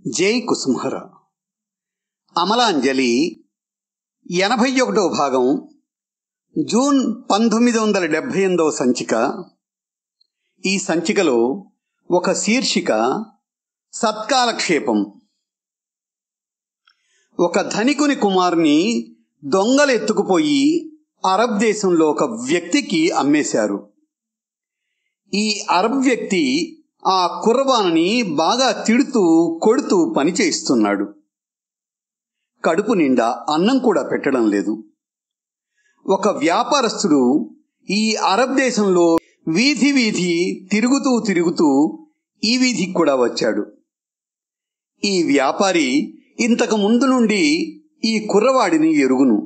జై కుసుమహర అమలాంజలి ఎనభై ఒకటో భాగం జూన్ పంతొమ్మిది వందల డెబ్బై ఎనిమిదవ సంచిక ఈ సంచికలో ఒక శీర్షిక సత్కాలక్షేపం ఒక ధనికుని కుమారుని దొంగలు ఎత్తుకుపోయి అరబ్ దేశంలో ఒక వ్యక్తికి అమ్మేశారు ఈ అరబ్ వ్యక్తి ఆ కుర్రవాణని బాగా తిడుతూ కొడుతూ పని చేయిస్తున్నాడు కడుపు నిండా అన్నం కూడా పెట్టడం లేదు ఒక వ్యాపారస్తుడు ఈ అరబ్ దేశంలో వీధి వీధి తిరుగుతూ తిరుగుతూ ఈ వీధికి కూడా వచ్చాడు ఈ వ్యాపారి ఇంతకు ముందు నుండి ఈ కుర్రవాడిని ఎరుగును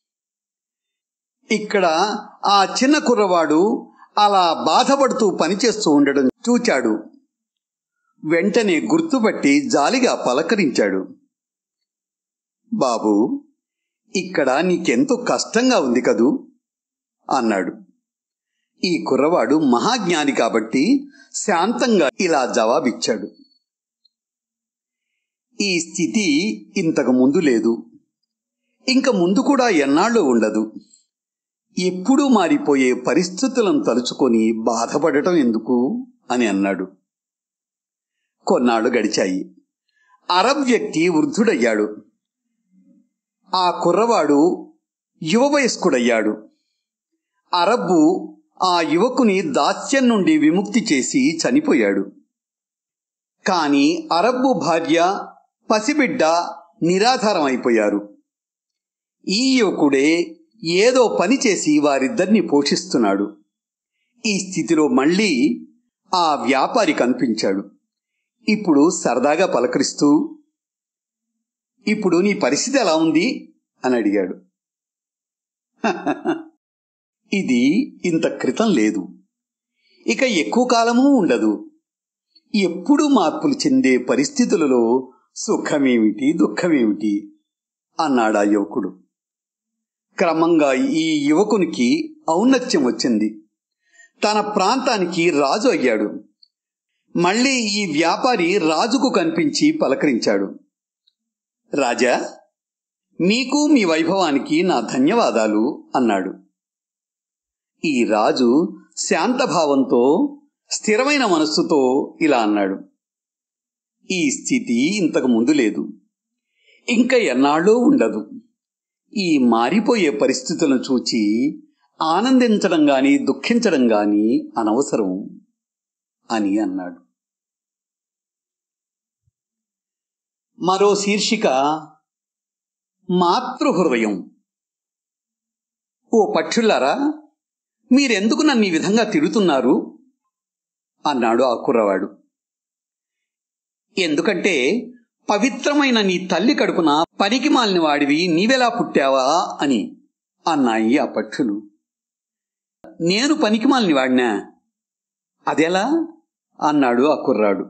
ఇక్కడ ఆ చిన్న కుర్రవాడు అలా బాధపడుతూ పనిచేస్తూ ఉండడం చూచాడు వెంటనే గుర్తుపట్టి జాలిగా పలకరించాడు బాబు ఇక్కడ నీకెంతో కష్టంగా ఉంది కదూ అన్నాడు ఈ కుర్రవాడు మహాజ్ఞాని కాబట్టి శాంతంగా ఇలా జవాబిచ్చాడు ఈ స్థితి ఇంతకు ముందు లేదు ఇంక ముందు కూడా ఎన్నాళ్ళు ఉండదు ఎప్పుడూ మారిపోయే పరిస్థితులను తలుచుకొని బాధపడటం ఎందుకు అని అన్నాడు కొన్నాళ్ళు గడిచాయి అరబ్ వ్యక్తి వృద్ధుడయ్యాడు ఆ కుర్రవాడు యువ వయస్కుడయ్యాడు అరబ్బు ఆ యువకుని దాస్యం నుండి విముక్తి చేసి చనిపోయాడు కాని అరబ్బు భార్య పసిబిడ్డ నిరాధారం అయిపోయారు ఈ యువకుడే ఏదో పని చేసి వారిద్దరిని పోషిస్తున్నాడు ఈ స్థితిలో మళ్ళీ ఆ వ్యాపారి కనిపించాడు ఇప్పుడు సరదాగా పలకరిస్తూ ఇప్పుడు నీ పరిస్థితి ఎలా ఉంది అని అడిగాడు ఇది ఇంత క్రితం లేదు ఇక ఎక్కువ కాలము ఉండదు ఎప్పుడు మార్పులు చెందే పరిస్థితులలో సుఖమేమిటి దుఃఖమేమిటి అన్నాడా యువకుడు క్రమంగా ఈ యువకునికి ఔన్నత్యం వచ్చింది తన ప్రాంతానికి రాజు అయ్యాడు మళ్ళీ ఈ వ్యాపారి రాజుకు కనిపించి పలకరించాడు రాజా మీకు మీ వైభవానికి నా ధన్యవాదాలు అన్నాడు ఈ రాజు శాంతభావంతో స్థిరమైన మనస్సుతో ఇలా అన్నాడు ఈ స్థితి ఇంతకు ముందు లేదు ఇంకా ఎన్నాళ్ళో ఉండదు ఈ మారిపోయే పరిస్థితులను చూచి ఆనందించడం గాని దుఃఖించడం గాని అనవసరం అని అన్నాడు మరో శీర్షిక మాతృహృదయం ఓ పక్షులారా మీరెందుకు నన్ను ఈ విధంగా తిడుతున్నారు అన్నాడు ఆ కుర్రవాడు ఎందుకంటే పవిత్రమైన నీ తల్లి కడుపున పనికి మాలిన వాడివి నీవెలా పుట్టావా అని అన్నాయి ఆ పక్షులు నేను పనికి మాలిన వాడినా అదెలా అన్నాడు ఆ కుర్రాడు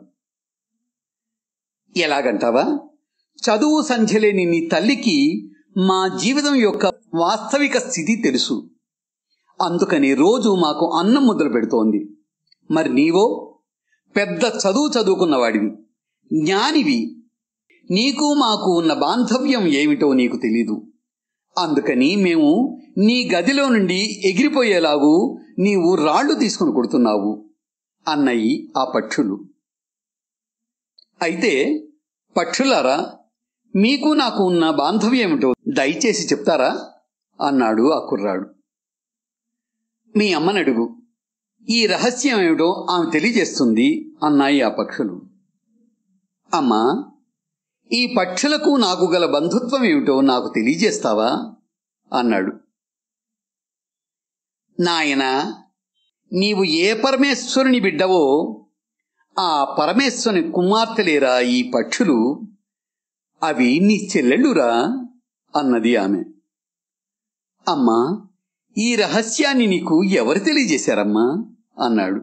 ఎలాగంటావా చదువు సంధ్యలేని నీ తల్లికి మా జీవితం యొక్క వాస్తవిక స్థితి తెలుసు అందుకని రోజు మాకు అన్నం ముద్ర పెడుతోంది మరి నీవో పెద్ద చదువు చదువుకున్నవాడివి జ్ఞానివి నీకు మాకు ఉన్న బాంధవ్యం ఏమిటో నీకు తెలీదు అందుకని మేము నీ గదిలో నుండి ఎగిరిపోయేలాగూ నీవు రాళ్లు తీసుకుని కొడుతున్నావు అన్నయి ఆ పక్షులు అయితే పక్షులారా మీకు నాకు ఉన్న బాంధవ్యమిటో దయచేసి చెప్తారా అన్నాడు ఆ కుర్రాడు మీ అమ్మనడుగు ఈ రహస్యం ఏమిటో ఆమె తెలియజేస్తుంది అన్నాయి ఆ పక్షులు అమ్మా ఈ పక్షులకు నాకు గల బంధుత్వం ఏమిటో నాకు తెలియజేస్తావా అన్నాడు నాయనా నీవు ఏ పరమేశ్వరుని బిడ్డవో ఆ పరమేశ్వరుని కుమార్తెలేరా ఈ పక్షులు అవి నీ చెల్లెళ్ళురా అన్నది ఆమె అమ్మా ఈ రహస్యాన్ని నీకు ఎవరు తెలియజేశారమ్మా అన్నాడు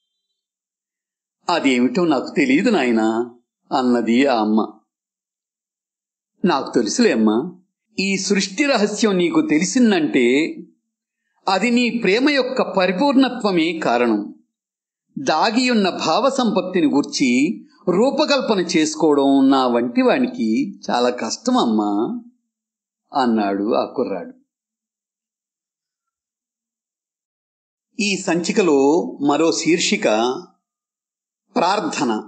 అదేమిటో నాకు తెలియదు నాయనా అన్నది ఆ అమ్మ నాకు తెలుసులే అమ్మా ఈ సృష్టి రహస్యం నీకు తెలిసిందంటే అది నీ ప్రేమ యొక్క పరిపూర్ణత్వమే కారణం దాగియున్న భావ సంపత్తిని గూర్చి రూపకల్పన చేసుకోవడం నా వంటి వానికి చాలా కష్టం అమ్మా అన్నాడు ఆ కుర్రాడు ఈ సంచికలో మరో శీర్షిక ప్రార్థన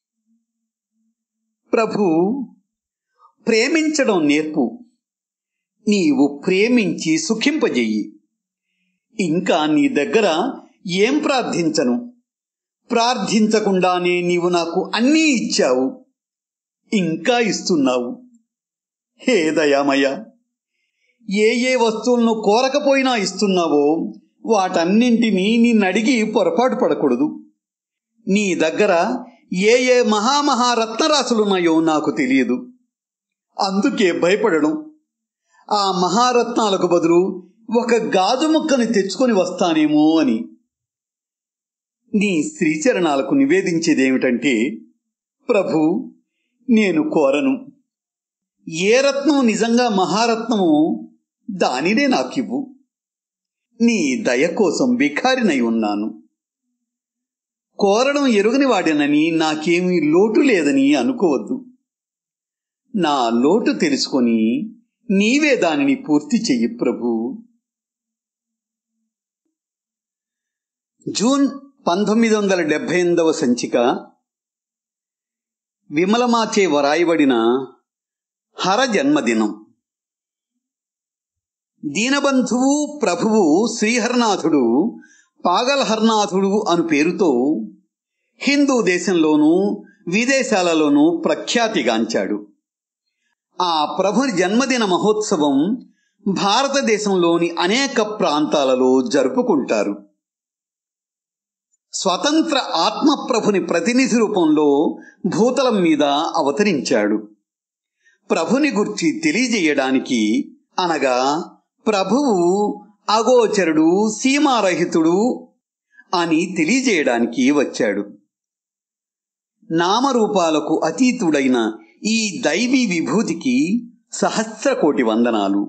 ప్రభు ప్రేమించడం నేర్పు నీవు ప్రేమించి సుఖింపజెయ్యి ఇంకా నీ దగ్గర ఏం ప్రార్థించను ప్రార్థించకుండానే నీవు నాకు అన్నీ ఇచ్చావు ఇంకా ఇస్తున్నావు హే దయామయ్య ఏ ఏ వస్తువులను కోరకపోయినా ఇస్తున్నావో వాటన్నింటినీ నిన్నడిగి పొరపాటు పడకూడదు నీ దగ్గర ఏ ఏ మహామహారత్నరాశులున్నాయో నాకు తెలియదు అందుకే భయపడడం ఆ మహారత్నాలకు బదులు ఒక గాజు ముక్కని తెచ్చుకొని వస్తానేమో అని నీ శ్రీచరణాలకు నివేదించేదేమిటంటే ప్రభు నేను కోరను ఏ రత్నం నిజంగా మహారత్నమో దానినే నాకివ్వు నీ దయ కోసం బిఖారినై ఉన్నాను కోరడం ఎరుగని వాడినని నాకేమీ లోటు లేదని అనుకోవద్దు నా లోటు తెలుసుకొని నీవే దానిని పూర్తి చెయ్యి ప్రభు జూన్ పంతొమ్మిది వందల డెబ్బై ఎనిమిదవ సంచిక విమలమాచే వరాయబడిన హర జన్మదినం దీనబంధువు ప్రభువు శ్రీహరనాథుడు పాగల్హర్నాథుడు అను పేరుతో హిందూ దేశంలోనూ విదేశాలలోనూ ప్రఖ్యాతిగాంచాడు ఆ ప్రభుని జన్మదిన మహోత్సవం భారతదేశంలోని అనేక ప్రాంతాలలో జరుపుకుంటారు స్వతంత్ర ఆత్మప్రభుని ప్రతినిధి రూపంలో భూతలం మీద అవతరించాడు ప్రభుని గుర్చి తెలియజేయడానికి అనగా ప్రభువు అగోచరుడు సీమారహితుడు అని తెలియజేయడానికి వచ్చాడు నామరూపాలకు అతీతుడైన ఈ దైవీ విభూతికి సహస్ర కోటి వందనాలు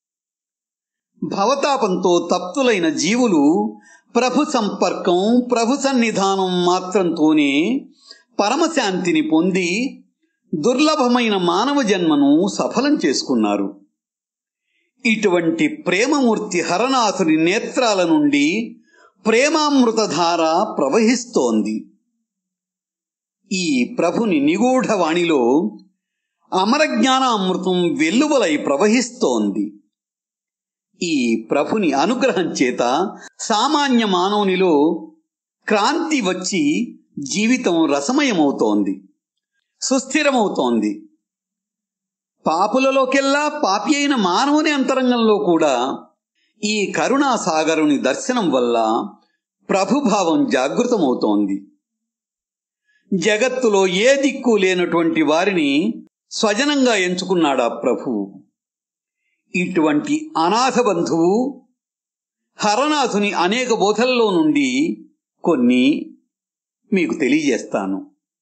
భవతాపంతో తప్తులైన జీవులు ప్రభు సంపర్కం ప్రభు సన్నిధానం మాత్రంతోనే పరమశాంతిని పొంది దుర్లభమైన మానవ జన్మను సఫలం చేసుకున్నారు ఇటువంటి ప్రేమమూర్తి హరనాథుని నేత్రాల నుండి ప్రేమామృతధార ప్రవహిస్తోంది ఈ ప్రభుని నిగూఢ వాణిలో అమరజ్ఞానామృతం వెల్లువలై ప్రవహిస్తోంది ఈ ప్రభుని అనుగ్రహం చేత సామాన్య మానవునిలో క్రాంతి వచ్చి జీవితం రసమయమవుతోంది సుస్థిరమవుతోంది పాపులలోకెల్లా పాపి అయిన మానవుని అంతరంగంలో కూడా ఈ కరుణా సాగరుని దర్శనం వల్ల ప్రభుభావం జాగృతమవుతోంది జగత్తులో ఏ దిక్కు లేనటువంటి వారిని స్వజనంగా ఎంచుకున్నాడా ప్రభువు ఇటువంటి అనాథ బంధువు హరనాథుని అనేక బోధల్లో నుండి కొన్ని మీకు తెలియజేస్తాను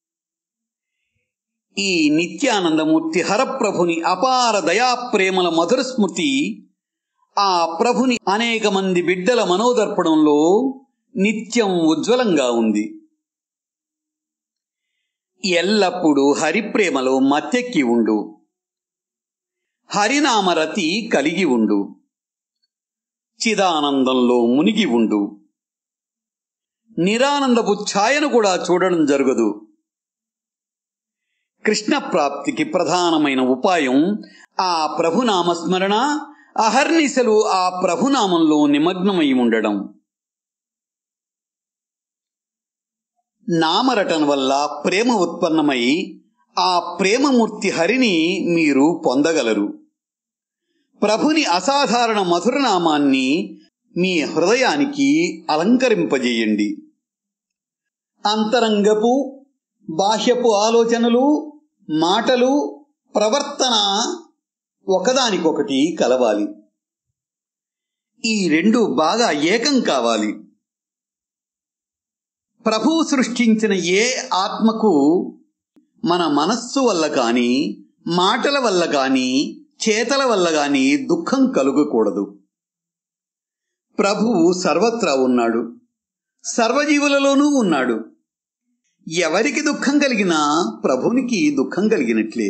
ఈ నిత్యానందమూర్తి హరప్రభుని అపార దయాప్రేమల మధుర స్మృతి ఆ ప్రభుని అనేక మంది బిడ్డల మనోదర్పణంలో నిత్యం ఉజ్వలంగా ఉంది ఎల్లప్పుడూ హరిప్రేమలో మత్తెక్కి ఉండు హరినామరతి కలిగి ఉండు చిదానందంలో మునిగి ఉండు నిరానందపు ఛాయను కూడా చూడడం జరగదు కృష్ణ ప్రాప్తికి ప్రధానమైన ఉపాయం ఆ ప్రభునామస్మరణ అహర్నిశలు ఆ ప్రభునామంలో నిమగ్నమై ఉండడం నామరటన వల్ల ప్రేమ ఉత్పన్నమై ఆ ప్రేమమూర్తి హరిని మీరు పొందగలరు ప్రభుని అసాధారణ మధురనామాన్ని మీ హృదయానికి అలంకరింపజేయండి అంతరంగపు బాహ్యపు ఆలోచనలు మాటలు ప్రవర్తన ఒకదానికొకటి కలవాలి ఈ రెండు బాగా ఏకం కావాలి ప్రభువు సృష్టించిన ఏ ఆత్మకు మన మనస్సు వల్ల కానీ మాటల వల్ల కానీ చేతల వల్ల కానీ దుఃఖం కలుగకూడదు ప్రభువు సర్వత్రా ఉన్నాడు సర్వజీవులలోనూ ఉన్నాడు ఎవరికి దుఃఖం కలిగినా ప్రభునికి దుఃఖం కలిగినట్లే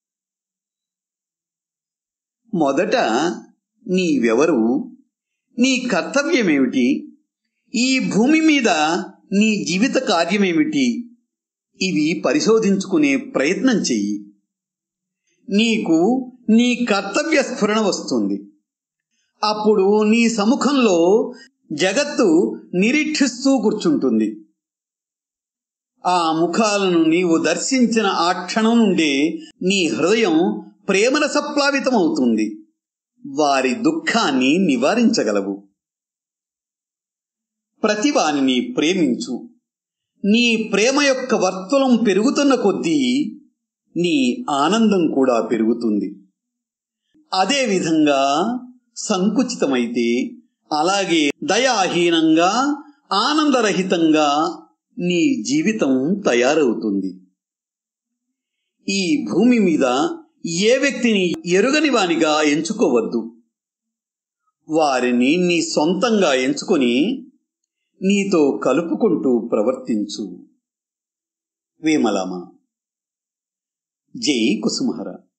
మొదట నీవెవరు నీ కర్తవ్యమేమిటి ఈ భూమి మీద నీ జీవిత కార్యమేమిటి ఇవి పరిశోధించుకునే ప్రయత్నం చెయ్యి నీకు నీ కర్తవ్య స్ఫురణ వస్తుంది అప్పుడు నీ సముఖంలో జగత్తు నిరీక్షిస్తూ కూర్చుంటుంది ఆ ముఖాలను నీవు దర్శించిన ఆ క్షణం నుండే నీ హృదయం ప్రేమరసప్లావితమవుతుంది వారి దుఃఖాన్ని నివారించగలవు ప్రతివానిని ప్రేమించు నీ ప్రేమ యొక్క వర్తులం పెరుగుతున్న కొద్దీ నీ ఆనందం కూడా పెరుగుతుంది అదేవిధంగా సంకుచితమైతే అలాగే దయాహీనంగా ఆనందరహితంగా నీ జీవితం తయారవుతుంది ఈ భూమి మీద ఏ వ్యక్తిని ఎరుగని వానిగా ఎంచుకోవద్దు వారిని నీ సొంతంగా ఎంచుకొని నీతో కలుపుకుంటూ ప్రవర్తించు వేమలామ జై కుసుమహర